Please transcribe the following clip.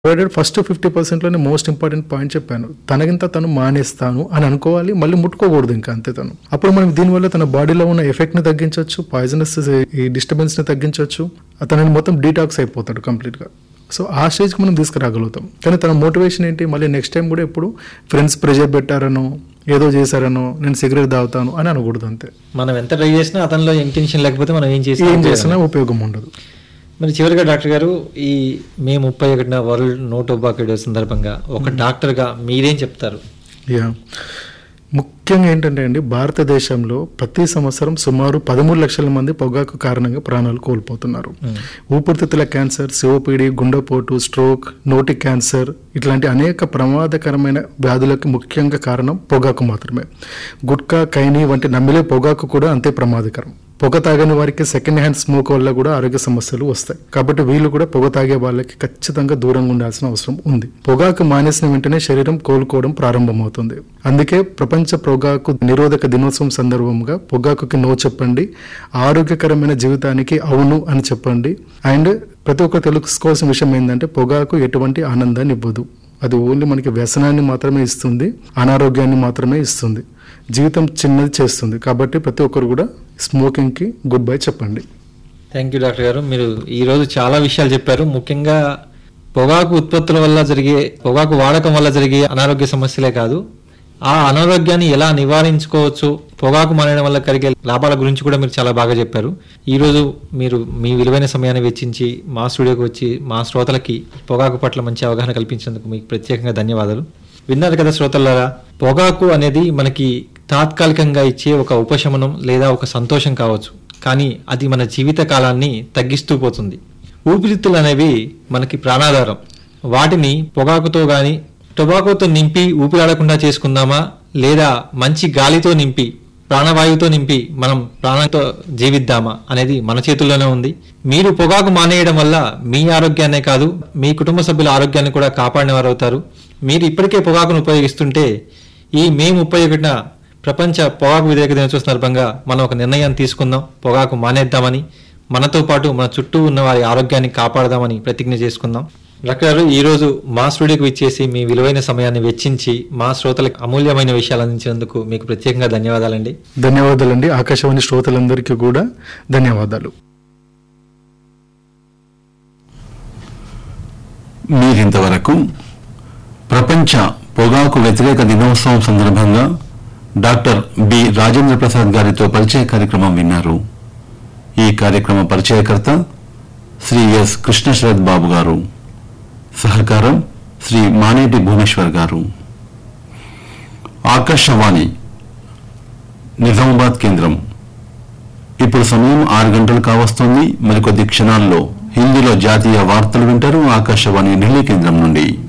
provided first fifty పర్సెంట్లోనే most important point చెప్పాను తనకింత తను మానేస్తాను అని అనుకోవాలి మళ్ళీ ముట్టుకోకూడదు ఇంకా అంతే తను అప్పుడు మనం దీనివల్ల తన బాడీలో ఉన్న ఎఫెక్ట్ని తగ్గించవచ్చు పాయిజనస్ ఈ డిస్టర్బెన్స్ని తగ్గించవచ్చు అతనిని మొత్తం డీటాక్స్ అయిపోతాడు కంప్లీట్గా సో ఆ స్టేజ్కి మనం తీసుకురాగలుగుతాం కానీ తన మోటివేషన్ ఏంటి మళ్ళీ నెక్స్ట్ టైం కూడా ఎప్పుడు ఫ్రెండ్స్ ప్రెజర్ పెట్టారనో ఏదో చేశారనో నేను సిగరెట్ తాగుతాను అని అనకూడదు అంతే మనం ఎంత ట్రై చేసినా అతనిలో ఇంటెన్షన్ లేకపోతే మనం ఏం చేసి ఏం చేసినా ఉపయోగం ఉండదు మరి చివరిగా డాక్టర్ గారు ఈ మే ముప్పై ఒకటిన వరల్డ్ నో టొబాకో డే సందర్భంగా ఒక డాక్టర్గా మీరేం చెప్తారు యా ముఖ్యంగా ఏంటంటే అండి భారతదేశంలో ప్రతి సంవత్సరం సుమారు పదమూడు లక్షల మంది పొగాకు కారణంగా ప్రాణాలు కోల్పోతున్నారు ఊపిరితిత్తుల క్యాన్సర్ సిఓపిడి గుండెపోటు స్ట్రోక్ నోటి క్యాన్సర్ ఇట్లాంటి అనేక ప్రమాదకరమైన వ్యాధులకు ముఖ్యంగా కారణం పొగాకు మాత్రమే గుట్కా కైని వంటి నమ్మిలే పొగాకు కూడా అంతే ప్రమాదకరం పొగ తాగని వారికి సెకండ్ హ్యాండ్ స్మోక్ వల్ల కూడా ఆరోగ్య సమస్యలు వస్తాయి కాబట్టి వీళ్ళు కూడా పొగ తాగే వాళ్ళకి ఖచ్చితంగా దూరంగా ఉండాల్సిన అవసరం ఉంది పొగాకు మానేసిన వెంటనే శరీరం కోలుకోవడం ప్రారంభమవుతుంది అందుకే ప్రపంచ పొగాకు నిరోధక దినోత్సవం సందర్భంగా పొగాకుకి నో చెప్పండి ఆరోగ్యకరమైన జీవితానికి అవును అని చెప్పండి అండ్ ప్రతి ఒక్క తెలుసుకోవాల్సిన విషయం ఏంటంటే పొగాకు ఎటువంటి ఆనందాన్ని ఇవ్వదు అది ఓన్లీ మనకి వ్యసనాన్ని మాత్రమే ఇస్తుంది అనారోగ్యాన్ని మాత్రమే ఇస్తుంది జీవితం చిన్నది చేస్తుంది కాబట్టి ప్రతి ఒక్కరు కూడా స్మోకింగ్కి గుడ్ బై చెప్పండి థ్యాంక్ యూ డాక్టర్ గారు మీరు ఈ రోజు చాలా విషయాలు చెప్పారు ముఖ్యంగా పొగాకు ఉత్పత్తుల వల్ల జరిగే పొగాకు వాడకం వల్ల జరిగే అనారోగ్య సమస్యలే కాదు ఆ అనారోగ్యాన్ని ఎలా నివారించుకోవచ్చు పొగాకు మానేయడం వల్ల కలిగే లాభాల గురించి కూడా మీరు చాలా బాగా చెప్పారు ఈ రోజు మీరు మీ విలువైన సమయాన్ని వెచ్చించి మా స్టూడియోకి వచ్చి మా శ్రోతలకి పొగాకు పట్ల మంచి అవగాహన కల్పించేందుకు మీకు ప్రత్యేకంగా ధన్యవాదాలు విన్నారు కదా శ్రోతలారా పొగాకు అనేది మనకి తాత్కాలికంగా ఇచ్చే ఒక ఉపశమనం లేదా ఒక సంతోషం కావచ్చు కానీ అది మన జీవిత కాలాన్ని తగ్గిస్తూ పోతుంది ఊపిరితిత్తులు అనేవి మనకి ప్రాణాధారం వాటిని పొగాకుతో గాని టొబాకోతో నింపి ఊపిరాడకుండా చేసుకుందామా లేదా మంచి గాలితో నింపి ప్రాణవాయువుతో నింపి మనం ప్రాణంతో జీవిద్దామా అనేది మన చేతుల్లోనే ఉంది మీరు పొగాకు మానేయడం వల్ల మీ ఆరోగ్యాన్నే కాదు మీ కుటుంబ సభ్యుల ఆరోగ్యాన్ని కూడా కాపాడిన వారు అవుతారు మీరు ఇప్పటికే పొగాకును ఉపయోగిస్తుంటే ఈ మే ముప్పై ఒకటిన ప్రపంచ పొగాకు వ్యతిరేక దినోత్సవ సందర్భంగా మనం ఒక నిర్ణయాన్ని తీసుకుందాం పొగాకు మానేద్దామని మనతో పాటు మన చుట్టూ ఉన్న వారి ఆరోగ్యాన్ని కాపాడదామని ప్రతిజ్ఞ చేసుకుందాం డాక్టర్ గారు ఈ రోజు మా స్టూడియోకి ఇచ్చేసి మీ విలువైన సమయాన్ని వెచ్చించి మా శ్రోతలకు అమూల్యమైన విషయాలు అందించినందుకు మీకు ప్రత్యేకంగా ధన్యవాదాలండి ధన్యవాదాలండి ఆకాశవాణి శ్రోతలందరికీ కూడా ధన్యవాదాలు మీరింతవరకు ప్రపంచ పొగాకు వ్యతిరేక దినోత్సవం సందర్భంగా డాక్టర్ బి రాజేంద్ర ప్రసాద్ గారితో పరిచయ కార్యక్రమం విన్నారు ఈ కార్యక్రమ పరిచయకర్త శ్రీ ఎస్ కృష్ణశరత్ బాబు గారు సహకారం శ్రీ మానేటి భువనేశ్వర్ గారు ఆకాశవాణి నిజామాబాద్ కేంద్రం ఇప్పుడు సమయం ఆరు గంటలు కావస్తోంది మరికొద్ది క్షణాల్లో హిందీలో జాతీయ వార్తలు వింటారు ఆకాశవాణి ఢిల్లీ కేంద్రం నుండి